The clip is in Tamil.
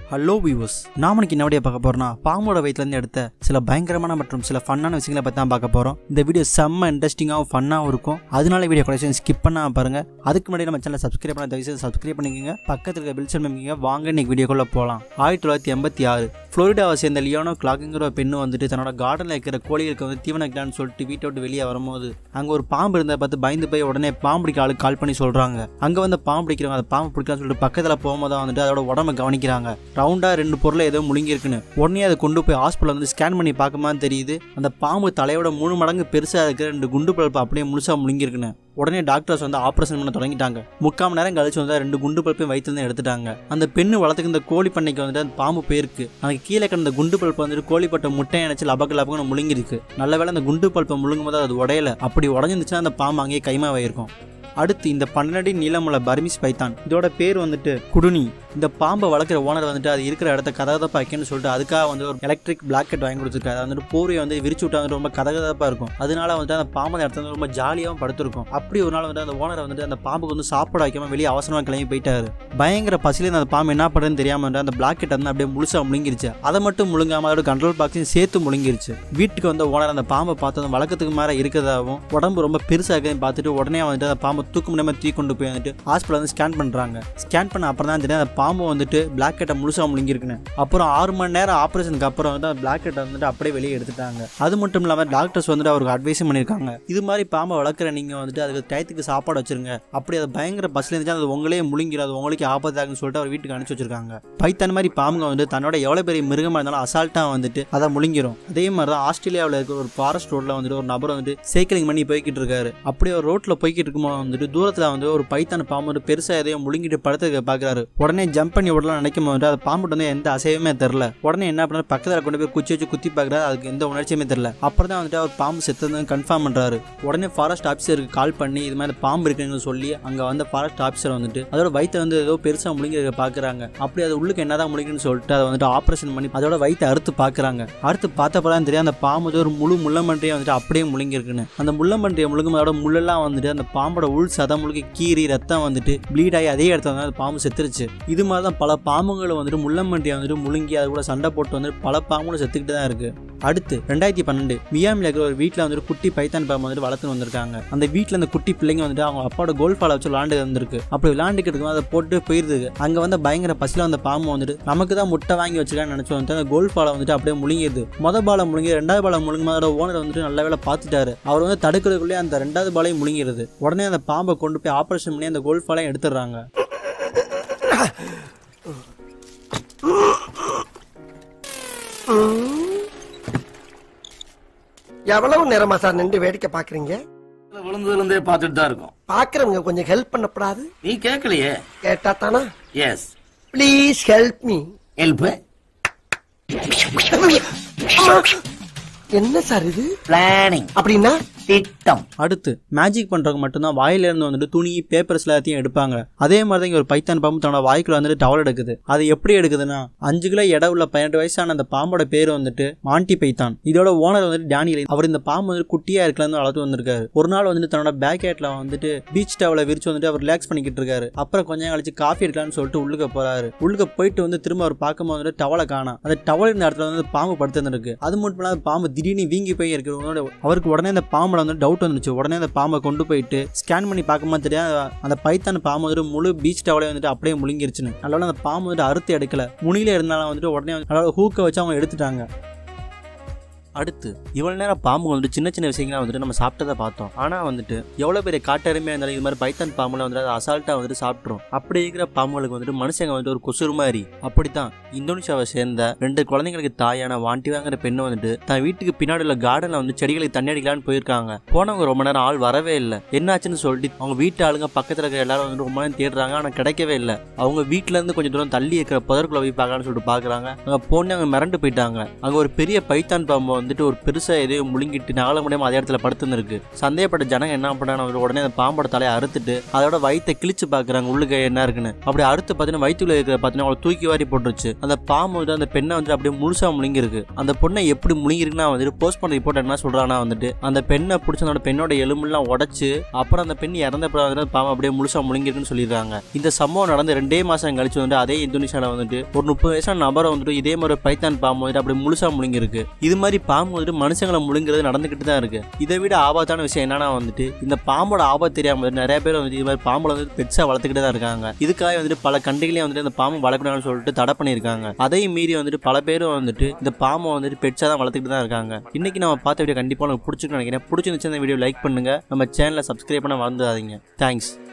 ஹலோ வியூவர்ஸ் நாம இன்னைக்கு என்ன வீடியோ பார்க்க போறோம்னா பாம்போட வயிற்றுலேருந்து எடுத்த சில பயங்கரமான மற்றும் சில ஃபன்னான விஷயங்களை பற்றி தான் பார்க்க போகிறோம் இந்த வீடியோ செம்ம இன்ட்ரெஸ்டிங்காகவும் ஃபன்னாகவும் இருக்கும் அதனால வீடியோ கடைசி ஸ்கிப் பண்ணாம பாருங்க அதுக்கு முன்னாடி நம்ம சேனலை சப்ஸ்கிரைப் பண்ண தயவுசெய்து சப்ஸ்கிரைப் பண்ணிக்கோங்க பக்கத்தில் இருக்க பில் பண்ணிக்கோங்க வாங்க இன்னைக்கு வீடியோக்குள்ள போகலாம் ஆயிரத்தி தொள்ளாயிரத்தி எண்பத்தி ஆறு ஃப்ளோரிடாவை சேர்ந்த லியோனோ கிளாக்குங்கிற ஒரு பெண்ணு வந்துட்டு தன்னோட கார்டனில் இருக்கிற கோழிகளுக்கு வந்து தீவனம் வைக்கலான்னு சொல்லிட்டு வீட்டை விட்டு வெளியே வரும்போது அங்கே ஒரு பாம்பு இருந்ததை பார்த்து பயந்து போய் உடனே பாம்பு பிடிக்க ஆளுக்கு கால் பண்ணி சொல்கிறாங்க அங்கே வந்து பாம்பு பிடிக்கிறவங்க அந்த பாம்பு பிடிக்கலாம்னு சொல்லிட்டு பக்கத்தில் போகும்போது தான் வந்துட்டு அதோட உடம்ப கவனிக்கிறாங்க ரவுண்டாக ரெண்டு பொருளை ஏதோ முழுங்கி இருக்குன்னு உடனே அதை கொண்டு போய் ஹாஸ்பிட்டல் வந்து ஸ்கேன் பண்ணி பார்க்குமான்னு தெரியுது அந்த பாம்பு தலையோட மூணு மடங்கு பெருசாக இருக்கிற ரெண்டு குண்டு பல்ப்பு அப்படியே முழுசாக முழுங்கிருக்குன்னு உடனே டாக்டர்ஸ் வந்து ஆப்ரேஷன் பண்ண தொடங்கிட்டாங்க முக்கால் மணி நேரம் கழிச்சு வந்து ரெண்டு குண்டு பல்ப்பையும் வயிற்றுல எடுத்துட்டாங்க அந்த பெண்ணு வளர்த்துக்கு இந்த கோழி பண்ணைக்கு வந்துட்டு அந்த பாம்பு போயிருக்கு அங்கே கீழே கிடந்த குண்டு பல்ப்பு வந்துட்டு கோழிப்பட்ட முட்டை நினைச்சு லபக்கு லபக்குன்னு முழுங்கிருக்கு நல்ல வேளை அந்த குண்டு பல்ப்பை முழுங்கும் போது அது உடையல அப்படி உடஞ்சிருந்துச்சுன்னா அந்த பாம்பு அங்கேயே கைமாவாயிருக்கும் அடுத்து இந்த பன்னெண்டு நீளமுள்ள பர்மிஸ் பைத்தான் இதோட பேர் வந்துட்டு குடுனி இந்த பாம்பை வளர்க்குற ஓனர் வந்துட்டு அது இருக்கிற இடத்த கதகதப்பா வைக்கணும்னு சொல்லிட்டு அதுக்காக வந்து ஒரு எலக்ட்ரிக் பிளாக்கெட் வாங்கி கொடுத்துருக்காரு அது வந்துட்டு போர்வையை வந்து விரிச்சு விட்டா வந்துட்டு ரொம்ப கதகதப்பா இருக்கும் அதனால வந்துட்டு அந்த பாம்பு அந்த இடத்துல வந்து ரொம்ப ஜாலியாகவும் படுத்திருக்கும் அப்படி ஒரு நாள் வந்துட்டு அந்த ஓனர் வந்துட்டு அந்த பாம்புக்கு வந்து சாப்பாடு வைக்காம வெளியே அவசரமாக கிளம்பி போயிட்டாரு பயங்கர பசியில அந்த பாம்பு என்ன பண்ணுறதுன்னு தெரியாம வந்துட்டு அந்த பிளாக்கெட் வந்து அப்படியே முழுசா முழுங்கிருச்சு அதை மட்டும் முழுங்காம அதோட கண்ட்ரோல் பாக்ஸையும் சேர்த்து முழுங்கிருச்சு வீட்டுக்கு வந்த ஓனர் அந்த பாம்பை பார்த்து அந்த வழக்கத்துக்கு மேலே இருக்கிறதாவும் உடம்பு ரொம்ப பெருசாக இருக்குதுன்னு பார்த்துட்டு உடனே வந்துட்டு அந்த பாம்பை தூக்க முடியாம தூக்கி கொண்டு போய் வந்துட்டு ஹாஸ்பிட்டல் வந்து ஸ்கேன் பண்ணுறாங்க ஸ்கேன் பண்ண அப்புறம் தான் தெரியும் அந்த பாம்பு வந்துட்டு பிளாக்கெட்டை முழுசாக முழுங்கிருக்குன்னு அப்புறம் ஆறு மணி நேரம் ஆப்ரேஷனுக்கு அப்புறம் வந்து அந்த பிளாக்கெட்டை வந்துட்டு அப்படியே வெளியே எடுத்துட்டாங்க அது மட்டும் இல்லாமல் டாக்டர்ஸ் வந்துட்டு அவருக்கு அட்வைஸும் பண்ணியிருக்காங்க இது மாதிரி பாம்பை வளர்க்குற நீங்கள் வந்துட்டு அதுக்கு டயத்துக்கு சாப்பாடு வச்சிருங்க அப்படி அது பயங்கர பஸ்ல இருந்துச்சு அது உங்களே முழுங்கிடும் அது உங்களுக்கு ஆபத்தாகுன்னு சொல்லிட்டு அவர் வீட்டுக்கு அனுப்பிச்சு வச்சிருக்காங்க பைத்தன் மாதிரி பாம்புங்க வந்து தன்னோட எவ்வளோ பெரிய மிருகமாக இருந்தாலும் அசால்ட்டாக வந்துட்டு அதை முழுங்கிரும் அதே மாதிரி தான் ஆஸ்திரேலியாவில் இருக்கிற ஒரு ஃபாரஸ்ட் ரோட்ல வந்துட்டு ஒரு நபர் வந்துட்டு சைக்கிளிங் பண்ணி போய்கிட்டு இருக்காரு அப்படி ஒரு ரோட்ல போய்கிட்டு இருக்கும்போது வந்துட்டு தூரத்தில் வந்து ஒரு பைத்தான பாம்பு வந்து பெருசாக எதையும் முழுங்கிட்டு படுத்துக்க பார்க்குறாரு உடனே ஜம்ப் பண்ணி விடலாம் நினைக்கும் போது அது பாம்பு வந்து எந்த அசைவுமே தெரில உடனே என்ன பண்ணாரு பக்கத்தில் கொண்டு போய் குச்சி வச்சு குத்தி பார்க்குறாரு அதுக்கு எந்த உணர்ச்சியுமே தெரில அப்புறம் தான் வந்துட்டு அவர் பாம்பு செத்ததுன்னு கன்ஃபார்ம் பண்ணுறாரு உடனே ஃபாரஸ்ட் ஆஃபீஸருக்கு கால் பண்ணி இது மாதிரி பாம்பு இருக்குன்னு சொல்லி அங்கே வந்து ஃபாரஸ்ட் ஆஃபீஸர் வந்துட்டு அதோட வயிற்றை வந்து ஏதோ பெருசாக முழுங்கி பார்க்குறாங்க அப்படி அது உள்ளுக்கு என்னதான் முழுங்குன்னு சொல்லிட்டு அதை வந்துட்டு ஆப்ரேஷன் பண்ணி அதோட வயிற்றை அறுத்து பார்க்குறாங்க அறுத்து பார்த்தப்பதான் தெரியும் அந்த பாம்பு வந்து ஒரு முழு முள்ளமன்றியை வந்துட்டு அப்படியே முழுங்கிருக்குன்னு அந்த முள்ளமன்றியை முழுங்கும் அதோட முள்ளெல்லாம் வந்துட்டு அந்த பாம்போட உள் சதம் முழுக்க கீறி ரத்தம் வந்துட்டு ப்ளீட் ஆகி அதே இடத்துல வந்து அந்த பாம்பு செத்துருச்சு இது மாதிரி தான் பல பாம்புகளை வந்துட்டு முள்ளமன்றியை வந்துட்டு முழுங்கி அது கூட சண்டை போட்டு வந்துட்டு பல பாம்புகளும் செத்துக்கிட்டு தான் இருக்கு அடுத்து ரெண்டாயிரத்தி பன்னெண்டு மியாமில் இருக்கிற ஒரு வீட்டில் வந்துட்டு குட்டி பைத்தான் பாம்பு வந்துட்டு வளர்த்துன்னு வந்திருக்காங்க அந்த வீட்டில் அந்த குட்டி பிள்ளைங்க வந்துட்டு அவங்க அப்பாவோட கோல்ஃப் பாலை வச்சு விளாண்டு வந்திருக்கு அப்படி விளாண்டுக்கிட்டு இருக்கும் அதை போட்டு போயிருது அங்கே வந்து பயங்கர பசியில் வந்த பாம்பு வந்துட்டு நமக்கு தான் முட்டை வாங்கி வச்சிருக்கான்னு நினச்சி வந்துட்டு அந்த கோல்ஃப் பாலை வந்துட்டு அப்படியே முழுங்கிடுது மொதல் பாலை முழுங்கி ரெண்டாவது பாலை முழுங்கும் அதோட ஓனர் வந்துட்டு நல்ல வேலை பார்த்துட்டாரு அவர் வந்து தடுக்கிறதுக்குள்ளே அந்த ரெண்டாவது பாலையும் முழுங்கிடுது உடனே அந்த பாம்பை கொண்டு போய் ஆப்ரேஷன் பண்ணி அந்த கோல்ஃப் பாலையும் எடுத்துடுறாங்க எவ்வளவு நேரமா சார் நின்று வேடிக்கை பாக்குறீங்க விழுந்ததுல இருந்தே பார்த்துட்டு தான் இருக்கோம் பாக்குறவங்க கொஞ்சம் ஹெல்ப் பண்ணப்படாது நீ கேட்கலையே கேட்டா தானா yes please help me help என்ன சார் இது பிளானிங் அப்படின்னா திட்டம் அடுத்து மேஜிக் பண்றவங்க மட்டும்தான் வாயில இருந்து வந்துட்டு துணி பேப்பர்ஸ் எல்லாத்தையும் எடுப்பாங்க அதே மாதிரி தான் இங்க ஒரு பைத்தான் பாம்பு தன்னோட வாய்க்குள்ள வந்துட்டு டவல் எடுக்குது அது எப்படி எடுக்குதுன்னா அஞ்சு கிலோ எடை உள்ள பன்னெண்டு வயசான அந்த பாம்போட பேர் வந்துட்டு மாண்டி பைத்தான் இதோட ஓனர் வந்துட்டு டேனியல் அவர் இந்த பாம்பு வந்து குட்டியா இருக்கலாம்னு வளர்த்து வந்திருக்காரு ஒரு நாள் வந்துட்டு தன்னோட பேக் ஹேட்ல வந்துட்டு பீச் டவலை விரிச்சு வந்துட்டு அவர் ரிலாக்ஸ் பண்ணிக்கிட்டு இருக்காரு அப்புறம் கொஞ்சம் கழிச்சு காஃபி எடுக்கலாம்னு சொல்லிட்டு உள்ளுக்க போறாரு உள்ளுக்க போயிட்டு வந்து திரும்ப அவர் பார்க்கும்போது வந்துட்டு டவலை காணாம் அந்த டவல் இருந்த இடத்துல வந்து பாம்பு படுத்திருக்கு அது மட்டும் இல்லாத பாம்பு திடீர்னு வீங்கி போய் இருக்கிறவங்களோட அவருக்கு உடனே அந்த பாம்புல வந்து டவுட் வந்துச்சு உடனே அந்த பாம்பை கொண்டு போயிட்டு ஸ்கேன் பண்ணி பார்க்கும்போது தெரியாது அந்த பைத்தான் பாம்பு வந்துட்டு முழு பீச் டவலே வந்துட்டு அப்படியே முழுங்கிருச்சுன்னு அதனால அந்த பாம்பு வந்துட்டு அறுத்து எடுக்கல முனியில இருந்தாலும் வந்துட்டு உடனே அதோட ஹூக்கை வச்சு அவங்க எடுத்துட்டாங்க அடுத்து இவ்வளவு நேரம் பாம்பு வந்துட்டு சின்ன சின்ன விஷயங்களா வந்துட்டு நம்ம சாப்பிட்டதை பார்த்தோம் ஆனா வந்துட்டு எவ்வளவு பெரிய காட்டெருமையா இருந்தாலும் இது மாதிரி பைத்தான் பாம்புல வந்துட்டு அது அசால்ட்டா வந்துட்டு சாப்பிட்றோம் அப்படி இருக்கிற பாம்புகளுக்கு வந்துட்டு மனுஷங்க வந்துட்டு ஒரு கொசுறு மாதிரி அப்படித்தான் இந்தோனேஷியாவை சேர்ந்த ரெண்டு குழந்தைங்களுக்கு தாயான வாண்டிவாங்கிற பெண்ணு வந்துட்டு தன் வீட்டுக்கு பின்னாடி உள்ள கார்டன்ல வந்து செடிகளுக்கு தண்ணி அடிக்கலான்னு போயிருக்காங்க போனவங்க ரொம்ப நேரம் ஆள் வரவே இல்லை என்னாச்சுன்னு சொல்லிட்டு அவங்க வீட்டு ஆளுங்க பக்கத்துல இருக்கிற எல்லாரும் வந்துட்டு ரொம்ப நேரம் தேடுறாங்க ஆனா கிடைக்கவே இல்லை அவங்க வீட்டுல இருந்து கொஞ்சம் தூரம் தள்ளி இருக்கிற புதற்குள்ள போய் பார்க்கலாம்னு சொல்லிட்டு பாக்குறாங்க அங்க போன அவங்க மிரண்டு போயிட்டாங்க அங்க ஒரு பெரிய பைத்தான் பாம்பு வந்து வந்துட்டு ஒரு பெருசா எதையும் முழுங்கிட்டு நகல முடியாம அதே இடத்துல படுத்துருக்கு சந்தேகப்பட்ட ஜனங்க என்ன பண்ணாங்க உடனே அந்த பாம்போட தலையை அறுத்துட்டு அதோட வயித்தை கிழிச்சு பாக்குறாங்க உள்ளுக்கு என்ன இருக்குன்னு அப்படி அறுத்து பார்த்தீங்கன்னா வயிற்றுல இருக்கிற பார்த்தீங்கன்னா அவளை தூக்கி வாரி போட்டுருச்சு அந்த பாம்பு வந்து அந்த பெண்ணை வந்து அப்படியே முழுசா முழுங்கிருக்கு அந்த பொண்ணை எப்படி முழுங்கிருக்குன்னா வந்துட்டு போஸ்ட் பண்ண ரிப்போர்ட் என்ன சொல்றாங்கன்னா வந்துட்டு அந்த பெண்ணை பிடிச்ச அந்த பெண்ணோட எலும்புலாம் உடைச்சு அப்புறம் அந்த பெண் இறந்த பிறகு வந்து அந்த பாம்பு அப்படியே முழுசா முழுங்கிருக்குன்னு சொல்லியிருக்காங்க இந்த சம்பவம் நடந்து ரெண்டே மாசம் கழிச்சு வந்து அதே இந்தோனேஷியால வந்துட்டு ஒரு முப்பது வயசான நபரை வந்துட்டு இதே மாதிரி ஒரு பைத்தான் பாம்பு வந்துட்டு அப்படியே முழுசா முழுங்கிருக்கு இது மாதிரி பாம்பு வந்துட்டு மனுஷங்களை முழுங்குறது நடந்துகிட்டு தான் இருக்கு இதை விட ஆபத்தான விஷயம் என்னன்னா வந்துட்டு இந்த பாம்போட ஆபத்து தெரியாம வந்துட்டு நிறைய பேர் வந்துட்டு இது மாதிரி பாம்புல வந்து பெட்ஸா வளர்த்துக்கிட்டு தான் இருக்காங்க இதுக்காக வந்துட்டு பல கண்ட்ரிகளையும் வந்துட்டு இந்த பாம்பு வளர்க்கணும்னு சொல்லிட்டு தடை பண்ணியிருக்காங்க அதையும் மீறி வந்துட்டு பல பேரும் வந்துட்டு இந்த பாம்பை வந்துட்டு பெட்ஸா தான் வளர்த்துக்கிட்டு தான் இருக்காங்க இன்னைக்கு நம்ம பார்த்த வீடியோ கண்டிப்பா உங்களுக்கு பிடிச்சிருக்குன்னு நினைக்கிறேன் பிடிச்சிருந்துச்சு இந்த வீடியோ லைக் பண்ணுங்க நம்ம சேனலை சப்ஸ்கிரைப் பண்ண மறந்துடாதீங்க தேங்க்ஸ்